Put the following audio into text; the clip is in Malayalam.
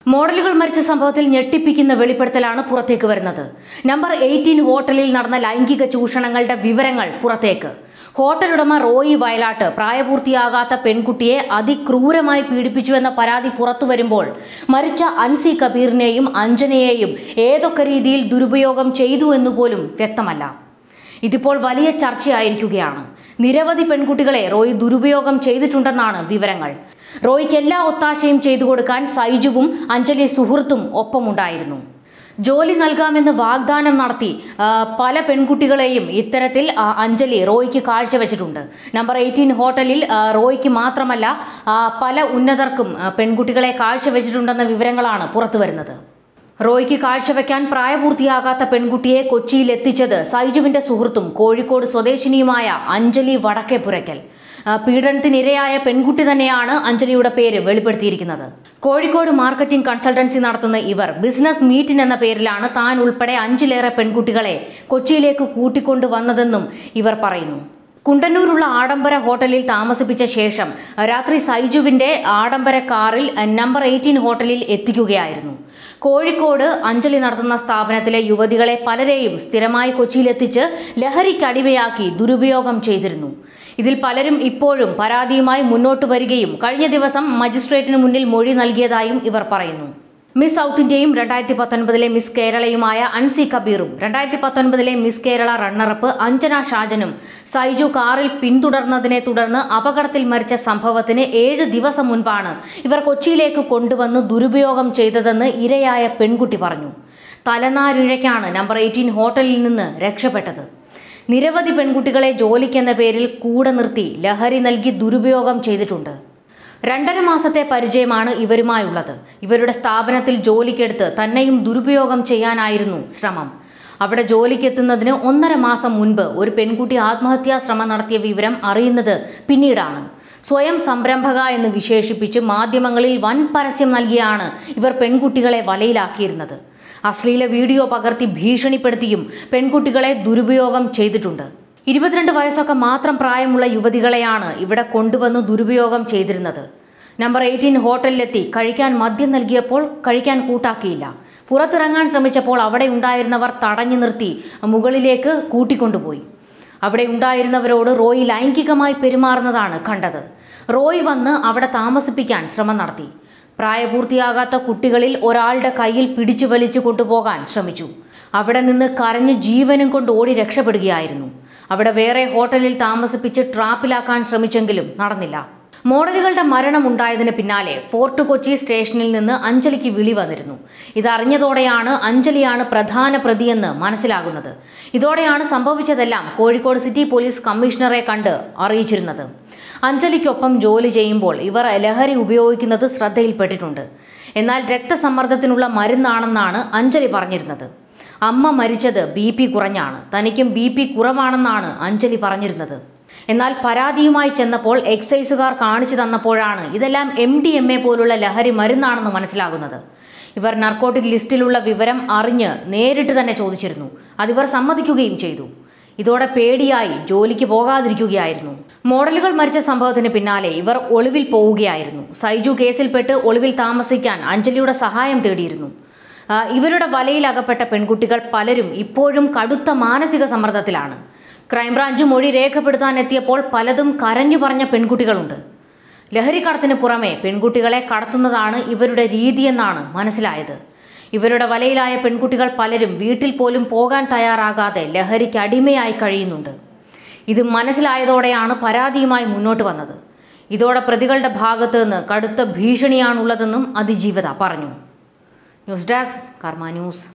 മോഡലുകൾ മരിച്ച സംഭവത്തിൽ ഞെട്ടിപ്പിക്കുന്ന വെളിപ്പെടുത്തലാണ് പുറത്തേക്ക് വരുന്നത് നമ്പർ എയ്റ്റീൻ ഹോട്ടലിൽ നടന്ന ലൈംഗിക ചൂഷണങ്ങളുടെ വിവരങ്ങൾ പുറത്തേക്ക് ഹോട്ടൽ ഉടമ റോയി വയലാട്ട് പ്രായപൂർത്തിയാകാത്ത പെൺകുട്ടിയെ അതിക്രൂരമായി പീഡിപ്പിച്ചുവെന്ന പരാതി പുറത്തു വരുമ്പോൾ മരിച്ച അൻസി കബീറിനെയും അഞ്ജനയെയും ഏതൊക്കെ രീതിയിൽ ദുരുപയോഗം ചെയ്തു എന്ന് പോലും വ്യക്തമല്ല ഇതിപ്പോൾ വലിയ ചർച്ചയായിരിക്കുകയാണ് നിരവധി പെൺകുട്ടികളെ റോയ് ദുരുപയോഗം ചെയ്തിട്ടുണ്ടെന്നാണ് വിവരങ്ങൾ റോയ്ക്ക് എല്ലാ ഒത്താശയും ചെയ്തു കൊടുക്കാൻ സൈജുവും അഞ്ജലി സുഹൃത്തും ഒപ്പമുണ്ടായിരുന്നു ജോലി നൽകാമെന്ന് വാഗ്ദാനം നടത്തി ആ, പല പെൺകുട്ടികളെയും ഇത്തരത്തിൽ ആ, അഞ്ജലി റോയ്ക്ക് കാഴ്ചവെച്ചിട്ടുണ്ട് നമ്പർ എയ്റ്റീൻ ഹോട്ടലിൽ ആ, റോയ്ക്ക് മാത്രമല്ല ആ, പല ഉന്നതർക്കും ആ, പെൺകുട്ടികളെ കാഴ്ചവെച്ചിട്ടുണ്ടെന്ന വിവരങ്ങളാണ് പുറത്തു വരുന്നത് റോയ്ക്ക് കാഴ്ചവെക്കാൻ പ്രായപൂർത്തിയാകാത്ത പെൺകുട്ടിയെ കൊച്ചിയിൽ എത്തിച്ചത് സൈജുവിന്റെ സുഹൃത്തും കോഴിക്കോട് സ്വദേശിനിയുമായ അഞ്ജലി വടക്കേപ്പുരയ്ക്കൽ ആ, പീഡനത്തിനിരയായ പെൺകുട്ടി തന്നെയാണ് അഞ്ജലിയുടെ പേര് വെളിപ്പെടുത്തിയിരിക്കുന്നത് കോഴിക്കോട് മാർക്കറ്റിംഗ് കൺസൾട്ടൻസി നടത്തുന്ന ഇവർ ബിസിനസ് മീറ്റിൻ എന്ന പേരിലാണ് താൻ ഉൾപ്പെടെ അഞ്ചിലേറെ പെൺകുട്ടികളെ കൊച്ചിയിലേക്ക് കൂട്ടിക്കൊണ്ടു വന്നതെന്നും ഇവർ പറയുന്നു കുണ്ടന്നൂരുള്ള ആഡംബര ഹോട്ടലിൽ താമസിപ്പിച്ച ശേഷം രാത്രി സൈജുവിന്റെ ആഡംബര കാറിൽ നമ്പർ എയ്റ്റീൻ ഹോട്ടലിൽ എത്തിക്കുകയായിരുന്നു കോഴിക്കോട് അഞ്ജലി നടത്തുന്ന സ്ഥാപനത്തിലെ യുവതികളെ പലരെയും സ്ഥിരമായി കൊച്ചിയിലെത്തിച്ച് ലഹരിക്കടിമയാക്കി ദുരുപയോഗം ചെയ്തിരുന്നു ഇതിൽ പലരും ഇപ്പോഴും പരാതിയുമായി മുന്നോട്ട് വരികയും കഴിഞ്ഞ ദിവസം മജിസ്ട്രേറ്റിന് മുന്നിൽ മൊഴി നൽകിയതായും ഇവർ പറയുന്നു മിസ് സൗത്ത് ഇന്ത്യയും രണ്ടായിരത്തി പത്തൊൻപതിലെ മിസ് കേരളയുമായ അൻസി കബീറും രണ്ടായിരത്തി പത്തൊൻപതിലെ മിസ് കേരള റണ്ണറപ്പ് അഞ്ജന ഷാജനും സൈജു കാറിൽ പിന്തുടർന്നതിനെ തുടർന്ന് അപകടത്തിൽ മരിച്ച സംഭവത്തിന് ഏഴ് ദിവസം മുൻപാണ് ഇവർ കൊച്ചിയിലേക്ക് കൊണ്ടുവന്ന് ദുരുപയോഗം ചെയ്തതെന്ന് ഇരയായ പെൺകുട്ടി പറഞ്ഞു തലനാരിഴയ്ക്കാണ് നമ്പർ എയ്റ്റീൻ ഹോട്ടലിൽ നിന്ന് രക്ഷപ്പെട്ടത് നിരവധി പെൺകുട്ടികളെ ജോലിക്കെന്ന പേരിൽ കൂടെ നിർത്തി ലഹരി നൽകി ദുരുപയോഗം ചെയ്തിട്ടുണ്ട് രണ്ടര മാസത്തെ പരിചയമാണ് ഇവരുമായുള്ളത് ഇവരുടെ സ്ഥാപനത്തിൽ ജോലിക്കെടുത്ത് തന്നെയും ദുരുപയോഗം ചെയ്യാനായിരുന്നു ശ്രമം അവിടെ ജോലിക്കെത്തുന്നതിന് ഒന്നര മാസം മുൻപ് ഒരു പെൺകുട്ടി ആത്മഹത്യാ ശ്രമം നടത്തിയ വിവരം അറിയുന്നത് പിന്നീടാണ് സ്വയം സംരംഭക എന്ന് വിശേഷിപ്പിച്ച് മാധ്യമങ്ങളിൽ വൻ പരസ്യം നൽകിയാണ് ഇവർ പെൺകുട്ടികളെ വലയിലാക്കിയിരുന്നത് അശ്ലീല വീഡിയോ പകർത്തി ഭീഷണിപ്പെടുത്തിയും പെൺകുട്ടികളെ ദുരുപയോഗം ചെയ്തിട്ടുണ്ട് ഇരുപത്തിരണ്ട് വയസ്സൊക്കെ മാത്രം പ്രായമുള്ള യുവതികളെയാണ് ഇവിടെ കൊണ്ടുവന്ന് ദുരുപയോഗം ചെയ്തിരുന്നത് നമ്പർ എയ്റ്റീൻ ഹോട്ടലിലെത്തി കഴിക്കാൻ മദ്യം നൽകിയപ്പോൾ കഴിക്കാൻ കൂട്ടാക്കിയില്ല പുറത്തിറങ്ങാൻ ശ്രമിച്ചപ്പോൾ അവിടെ ഉണ്ടായിരുന്നവർ തടഞ്ഞു നിർത്തി മുകളിലേക്ക് കൂട്ടിക്കൊണ്ടുപോയി അവിടെ ഉണ്ടായിരുന്നവരോട് റോയ് ലൈംഗികമായി പെരുമാറുന്നതാണ് കണ്ടത് റോയ് വന്ന് അവിടെ താമസിപ്പിക്കാൻ ശ്രമം നടത്തി പ്രായപൂർത്തിയാകാത്ത കുട്ടികളിൽ ഒരാളുടെ കയ്യിൽ പിടിച്ചു വലിച്ചു കൊണ്ടുപോകാൻ ശ്രമിച്ചു അവിടെ നിന്ന് കരഞ്ഞ് ജീവനും കൊണ്ട് ഓടി രക്ഷപ്പെടുകയായിരുന്നു അവിടെ വേറെ ഹോട്ടലിൽ താമസിപ്പിച്ച് ട്രാപ്പിലാക്കാൻ ശ്രമിച്ചെങ്കിലും നടന്നില്ല മോഡലുകളുടെ മരണം ഉണ്ടായതിന് പിന്നാലെ ഫോർട്ട് കൊച്ചി സ്റ്റേഷനിൽ നിന്ന് അഞ്ജലിക്ക് വിളി വന്നിരുന്നു ഇതറിഞ്ഞതോടെയാണ് അഞ്ജലിയാണ് പ്രധാന പ്രതിയെന്ന് മനസ്സിലാകുന്നത് ഇതോടെയാണ് സംഭവിച്ചതെല്ലാം കോഴിക്കോട് സിറ്റി പോലീസ് കമ്മീഷണറെ കണ്ട് അറിയിച്ചിരുന്നത് അഞ്ജലിക്കൊപ്പം ജോലി ചെയ്യുമ്പോൾ ഇവർ ലഹരി ഉപയോഗിക്കുന്നത് ശ്രദ്ധയിൽപ്പെട്ടിട്ടുണ്ട് എന്നാൽ രക്തസമ്മർദ്ദത്തിനുള്ള മരുന്നാണെന്നാണ് അഞ്ജലി പറഞ്ഞിരുന്നത് അമ്മ മരിച്ചത് ബി പി കുറഞ്ഞാണ് തനിക്കും ബി പി കുറവാണെന്നാണ് അഞ്ജലി പറഞ്ഞിരുന്നത് എന്നാൽ പരാതിയുമായി ചെന്നപ്പോൾ എക്സൈസുകാർ കാണിച്ചു തന്നപ്പോഴാണ് ഇതെല്ലാം എം ഡി എം എ പോലുള്ള ലഹരി മരുന്നാണെന്ന് മനസ്സിലാകുന്നത് ഇവർ നർക്കോട്ടിക് ലിസ്റ്റിലുള്ള വിവരം അറിഞ്ഞ് നേരിട്ട് തന്നെ ചോദിച്ചിരുന്നു അതിവർ സമ്മതിക്കുകയും ചെയ്തു ഇതോടെ പേടിയായി ജോലിക്ക് പോകാതിരിക്കുകയായിരുന്നു മോഡലുകൾ മരിച്ച സംഭവത്തിന് പിന്നാലെ ഇവർ ഒളിവിൽ പോവുകയായിരുന്നു സൈജു കേസിൽപ്പെട്ട് ഒളിവിൽ താമസിക്കാൻ അഞ്ജലിയുടെ സഹായം തേടിയിരുന്നു ആ, ഇവരുടെ വലയിൽ അകപ്പെട്ട പെൺകുട്ടികൾ പലരും ഇപ്പോഴും കടുത്ത മാനസിക സമ്മർദ്ദത്തിലാണ് ക്രൈംബ്രാഞ്ച് മൊഴി രേഖപ്പെടുത്താൻ എത്തിയപ്പോൾ പലതും കരഞ്ഞു പറഞ്ഞ പെൺകുട്ടികളുണ്ട് ലഹരിക്കടത്തിന് പുറമെ പെൺകുട്ടികളെ കടത്തുന്നതാണ് ഇവരുടെ രീതിയെന്നാണ് മനസ്സിലായത് ഇവരുടെ വലയിലായ പെൺകുട്ടികൾ പലരും വീട്ടിൽ പോലും പോകാൻ തയ്യാറാകാതെ ലഹരിക്ക് അടിമയായി കഴിയുന്നുണ്ട് ഇത് മനസ്സിലായതോടെയാണ് പരാതിയുമായി മുന്നോട്ട് വന്നത് ഇതോടെ പ്രതികളുടെ ഭാഗത്ത് നിന്ന് കടുത്ത ഭീഷണിയാണുള്ളതെന്നും അതിജീവിത പറഞ്ഞു ന്യൂസ് ഡെസ്ക് കർമ്മ ന്യൂസ്